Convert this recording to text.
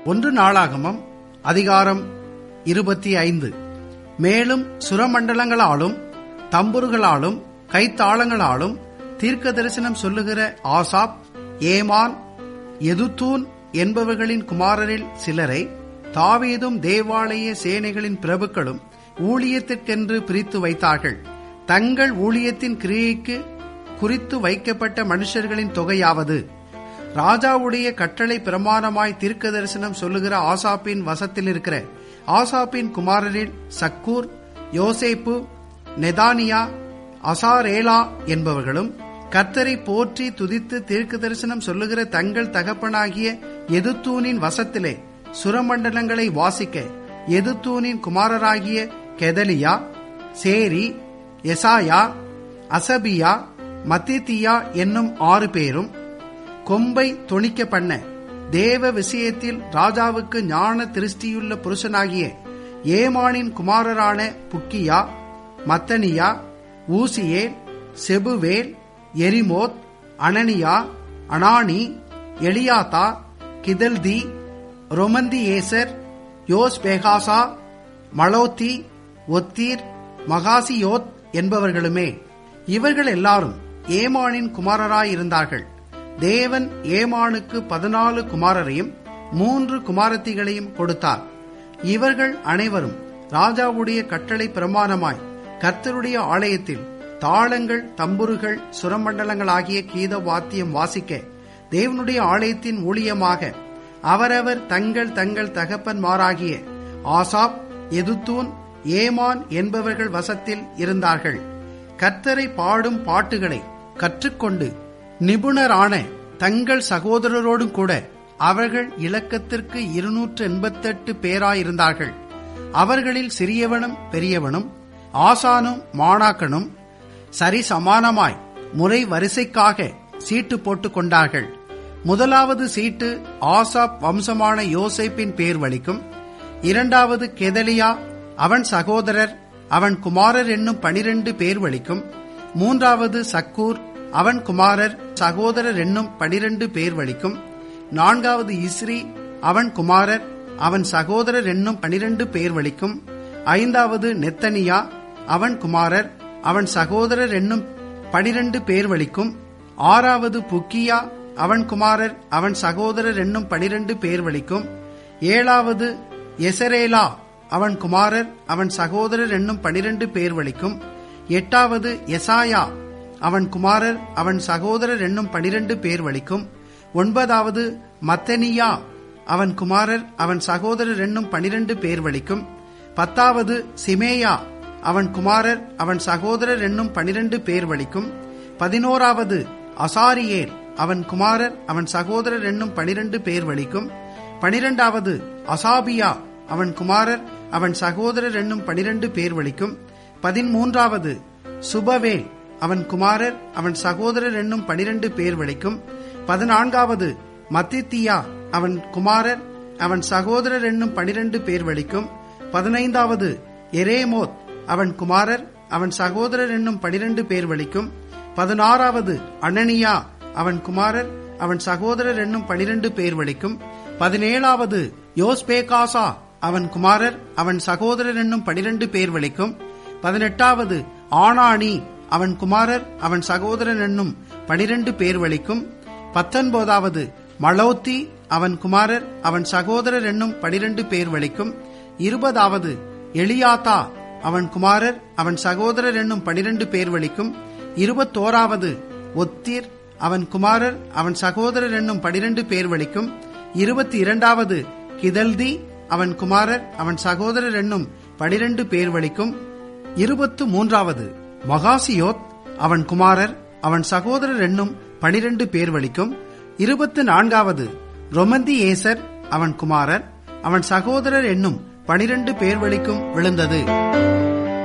ஒன்று நாளாகமம் அதிகாரம் இருபத்தி ஐந்து மேலும் சுரமண்டலங்களாலும் தம்புருகளாலும் கைத்தாளங்களாலும் தீர்க்க தரிசனம் சொல்லுகிற ஆசாப் ஏமான் எதுத்தூன் என்பவர்களின் குமாரரில் சிலரை தாவீதும் தேவாலய சேனைகளின் பிரபுக்களும் ஊழியத்திற்கென்று பிரித்து வைத்தார்கள் தங்கள் ஊழியத்தின் கிரியைக்கு குறித்து வைக்கப்பட்ட மனுஷர்களின் தொகையாவது ராஜாவுடைய கட்டளை பிரமாணமாய் தீர்க்க தரிசனம் சொல்லுகிற ஆசாப்பின் வசத்தில் இருக்கிற ஆசாப்பின் குமாரரில் சக்கூர் யோசேப்பு நெதானியா அசாரேலா என்பவர்களும் கர்த்தரை போற்றி துதித்து தீர்க்க தரிசனம் சொல்லுகிற தங்கள் தகப்பனாகிய எதுத்தூனின் வசத்திலே சுரமண்டலங்களை வாசிக்க எதுத்தூனின் குமாரராகிய கெதலியா சேரி எசாயா அசபியா மத்தித்தியா என்னும் ஆறு பேரும் கொம்பை தொணிக்க பண்ண தேவ விஷயத்தில் ராஜாவுக்கு ஞான திருஷ்டியுள்ள புருஷனாகிய ஏமானின் குமாரரான Bukkiah Mattaniah Uzziel Shebuel Jerimoth Hananiah Hanani Eliathah Giddalti Romamtiezer Joshbekashah Mallothi Hothir Mahazioth என்பவர்களுமே இவர்கள் எல்லாரும் ஏமானின் குமாரராயிருந்தார்கள் தேவன் ஏமானுக்கு பதினாலு குமாரரையும் மூன்று குமாரத்திகளையும் கொடுத்தார் இவர்கள் அனைவரும் ராஜாவுடைய கட்டளை பிரமாணமாய் கர்த்தருடைய ஆலயத்தில் தாளங்கள் தம்புருகள் சுரமண்டலங்களாகிய கீத வாத்தியம் வாசிக்க தேவனுடைய ஆலயத்தின் ஊழியமாக அவரவர் தங்கள் தங்கள் தகப்பன்மாராகிய ஆசாப் எதுத்தூன் ஏமான் என்பவர்கள் வசத்தில் இருந்தார்கள் கர்த்தரை பாடும் பாட்டுகளை கற்றுக்கொண்டு நிபுணரான தங்கள் சகோதரரோடும் கூட அவர்கள் இலக்கத்திற்கு இருநூற்று எண்பத்தெட்டு பேராயிருந்தார்கள் அவர்களில் சிறியவனும் பெரியவனும் ஆசானும் மாணாக்கனும் சரி சமானமாய் முறை வரிசைக்காக சீட்டு போட்டுக் கொண்டார்கள் முதலாவது சீட்டு ஆசாப் வம்சமான யோசேப்பின் பேர் வலிக்கும் இரண்டாவது கெதலியா அவன் சகோதரர் அவன் குமாரர் என்னும் பனிரெண்டு பேர் வலிக்கும் மூன்றாவது சக்கூர் அவன் குமாரர் சகோதரர் என்னும் பனிரெண்டு பேர் வலிக்கும் நான்காவது இஸ்ரி அவன் குமாரர் அவன் சகோதரர் என்னும் பனிரெண்டு பேர் வலிக்கும் ஐந்தாவது நெத்தனியா அவன் குமாரர் அவன் சகோதரர் என்னும் பனிரெண்டு பேர் வலிக்கும் ஆறாவது புக்கியா அவன் குமாரர் அவன் சகோதரர் என்னும் பனிரெண்டு பேர் வலிக்கும் ஏழாவது எசரேலா அவன் குமாரர் அவன் சகோதரர் என்னும் பனிரெண்டு பேர் வலிக்கும் எட்டாவது எசாயா அவன் குமாரர் அவன் சகோதரர் என்னும் பனிரெண்டு பேர் வலிக்கும் ஒன்பதாவது மத்தனியா அவன் குமாரர் அவன் சகோதரர் என்னும் பனிரெண்டு பேர் வலிக்கும் பத்தாவது சிமேயா அவன் குமாரர் அவன் சகோதரர் என்னும் பனிரெண்டு பேர் வலிக்கும் பதினோராவது அசாரியேல் அவன் குமாரர் அவன் சகோதரர் என்னும் பனிரெண்டு பேர் வலிக்கும் பனிரெண்டாவது அசாபியா அவன் குமாரர் அவன் சகோதரர் என்னும் பனிரெண்டு பேர் வலிக்கும் பதிமூன்றாவது சுபவேல் அவன் குமாரர் அவன் சகோதரர் என்னும் பனிரெண்டு பேர் வலிக்கும் பதினான்காவது மத்தித்தியா அவன் குமாரர் அவன் சகோதரர் என்னும் பனிரெண்டு பேர் வலிக்கும் பதினைந்தாவது எரேமோத் அவன் குமாரர் அவன் சகோதரர் என்னும் பனிரெண்டு பேர் வலிக்கும் பதினாறாவது அனனியா அவன் குமாரர் அவன் சகோதரர் என்னும் பனிரெண்டு பேர் வலிக்கும் பதினேழாவது யோஸ்பேகாசா அவன் குமாரர் அவன் சகோதரர் என்னும் பனிரெண்டு பேர் வலிக்கும் பதினெட்டாவது ஆனானி அவன் குமாரர் அவன் சகோதரன் என்னும் பனிரெண்டு பேர் வலிக்கும் பத்தொன்பதாவது மலோத்தி அவன் குமாரர் அவன் சகோதரர் என்னும் பனிரெண்டு பேர் வலிக்கும் இருபதாவது எலியாத்தா அவன் குமாரர் அவன் சகோதரர் என்னும் பனிரெண்டு பேர் வலிக்கும் இருபத்தோராவது ஒத்தீர் அவன் குமாரர் அவன் சகோதரர் என்னும் பனிரெண்டு பேர் வலிக்கும் இருபத்தி இரண்டாவது கிதல்தி அவன் குமாரர் அவன் சகோதரர் என்னும் பனிரெண்டு பேர் வலிக்கும் இருபத்து மூன்றாவது மகாசியோத் அவன் குமாரர் அவன் சகோதரர் என்னும் பனிரெண்டு பேர் வலிக்கும் இருபத்து நான்காவது ரொமந்தி ஏசர் அவன் குமாரர் அவன் சகோதரர் என்னும் பனிரெண்டு பேர் வலிக்கும் விழுந்தது